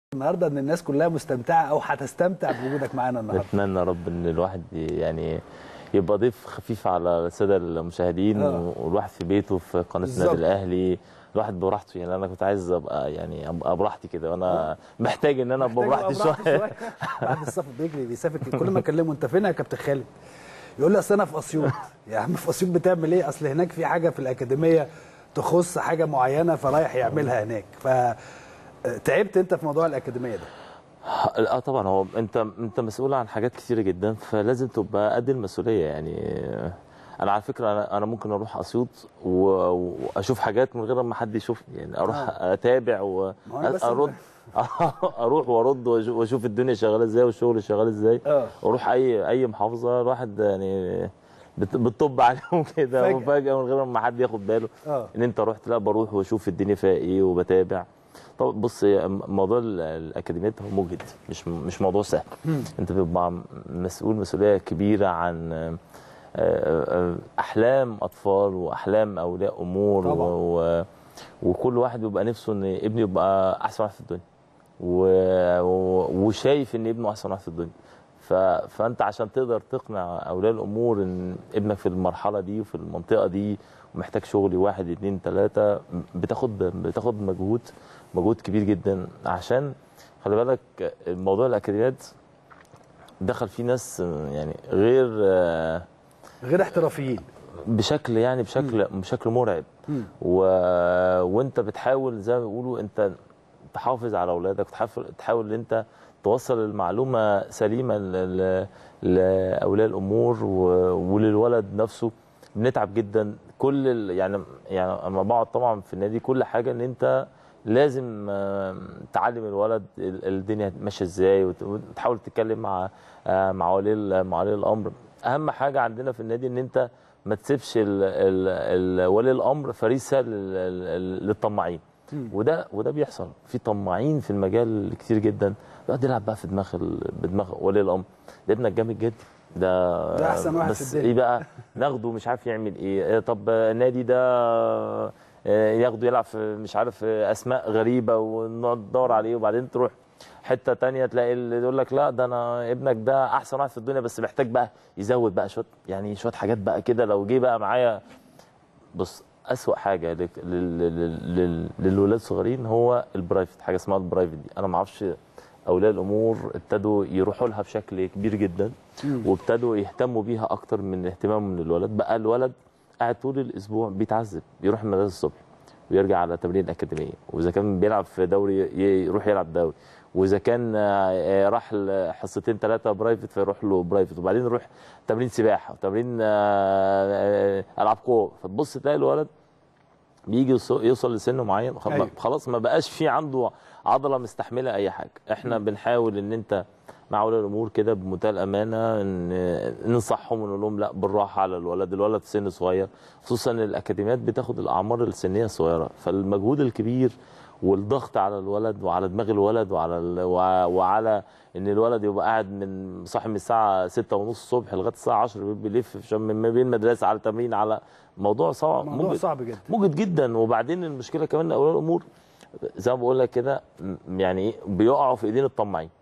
النهارده ان الناس كلها مستمتعه او هتستمتع بوجودك معانا النهارده اتمنى يا رب ان الواحد يعني يبقى ضيف خفيف على الساده المشاهدين آه. والواحد في بيته في قناه بالظبط. النادي الاهلي الواحد براحته يعني انا كنت عايز ابقى يعني ابقى براحتي كده وانا محتاج ان انا ابقى محتاج براحتي أبقى شويه بعد السفر بيجري بيسافر كده. كل ما اكلمه انت فين يا كابتن خالد يقول لي اصل انا في اسيوط يا عم في اسيوط بتعمل ايه اصل هناك في حاجه في الاكاديميه تخص حاجه معينه فرايح يعملها هناك ف تعبت انت في موضوع الاكاديميه ده اه طبعا هو انت انت مسؤول عن حاجات كتيره جدا فلازم تبقى قد المسؤوليه يعني انا على فكره انا انا ممكن اروح اسيوط و- واشوف حاجات من غير ما حد يشوفني يعني اروح آه. اتابع ما هو أنا بس- وارد اروح وارد وأشوف- واشوف الدنيا شغاله ازاي والشغل شغال ازاي اه واروح اي اي محافظه الواحد يعني بت- بتطب عليهم كده فجأة. وفجاه من غير ما حد ياخد باله اه ان انت رحت لا بروح واشوف الدنيا فيها ايه وبتابع طب بص هي موضوع ال- الاكاديميات هو مجهد مش مش موضوع سهل مم. انت بتبقى مسؤول مسؤوليه كبيره عن آه، آه، احلام اطفال واحلام اولياء امور طبعا. و... و... وكل واحد بيبقى نفسه ان ابنه يبقى احسن واحد في الدنيا و... و... وشايف ان ابنه احسن واحد في الدنيا ف... فانت عشان تقدر تقنع اولياء الامور ان ابنك في المرحله دي وفي المنطقه دي ومحتاج شغل واحد اتنين تلاته بتاخد بتاخد مجهود مجهود كبير جدا عشان خلي بالك موضوع الاكاديميات دخل فيه ناس يعني غير آه، غير احترافيين بشكل يعني بشكل بشكل مرعب مم. و... وانت بتحاول زي ما بيقولوا انت تحافظ على اولادك وتحاول تحاول ان انت توصل المعلومه سليمه ل... ل... لاولياء الامور و... وللولد نفسه بنتعب جدا كل ال... يعني يعني اما بقعد طبعا في النادي كل حاجه ان انت لازم آه، تعلم الولد ال- الدنيا ماشيه ازاي وت- وتحاول تتكلم مع آه، مع ولي ال- مع ولي الامر اهم حاجه عندنا في النادي ان انت ما تسيبش ال- ال- ال- ولي الامر فريسه لل- لل- للطماعين مم. وده وده بيحصل في طماعين في المجال كتير جدا يقعد يلعب بقى في دماغ ال- بدماغ ولي الامر ده ابنك جامد جدا ده ده أحسن واحد بس في الدنيا. ايه بقى ناخده مش عارف يعمل ايه إيه طب النادي ده آه، ياخده يلعب في مش عارف آه، اسماء غريبه ونقعد ندور عليه وبعدين تروح حته تانية تلاقي اللي يقول لك لا ده انا ابنك ده احسن واحد في الدنيا بس محتاج بقى يزود بقى شويه يعني شويه حاجات بقى كده لو جه بقى معايا بص اسوأ حاجه لل- لل- لل- لل- للولاد الصغيرين هو البرايفت حاجه اسمها البرايفت دي انا ما اعرفش اولياء الامور ابتدوا يروحوا لها بشكل كبير جدا مم. وابتدوا يهتموا بيها اكتر من اهتمامهم للولد بقى الولد قاعد طول الاسبوع بيتعذب يروح المدرسه الصبح ويرجع على تمرين الاكاديميه واذا كان بيلعب في دوري ي- يروح يلعب دوري واذا كان آه، آه، راح ل- حصتين ثلاثه برايفت فيروح له برايفت وبعدين يروح تمرين سباحه وتمرين آه، آه، العاب قوه فتبص تلاقي الولد بيجي يوص- يوصل لسن معين خ- أيوة. خلاص ما بقاش في عنده عضله مستحمله اي حاجه احنا بنحاول ان انت مع اولياء الامور كده بمنتهى الامانه ان ننصحهم ونقول لهم لا بالراحه على الولد الولد في سن صغير خصوصا ان الاكاديميات بتاخد الاعمار السنيه الصغيره فالمجهود الكبير والضغط على الولد وعلى دماغ الولد وعلى ال... وع- وعلى ان الولد يبقى قاعد من صاحي من الساعه 6 ونص الصبح لغايه الساعه 10 بيلف في شم- من ما بين مدرسه على تمرين على موضوع صعب موضوع مجهد. صعب جدا مجهد جدا وبعدين المشكله كمان ان اولياء الامور زي ما بقول لك كده م- يعني ايه بيقعوا في ايدين الطماعين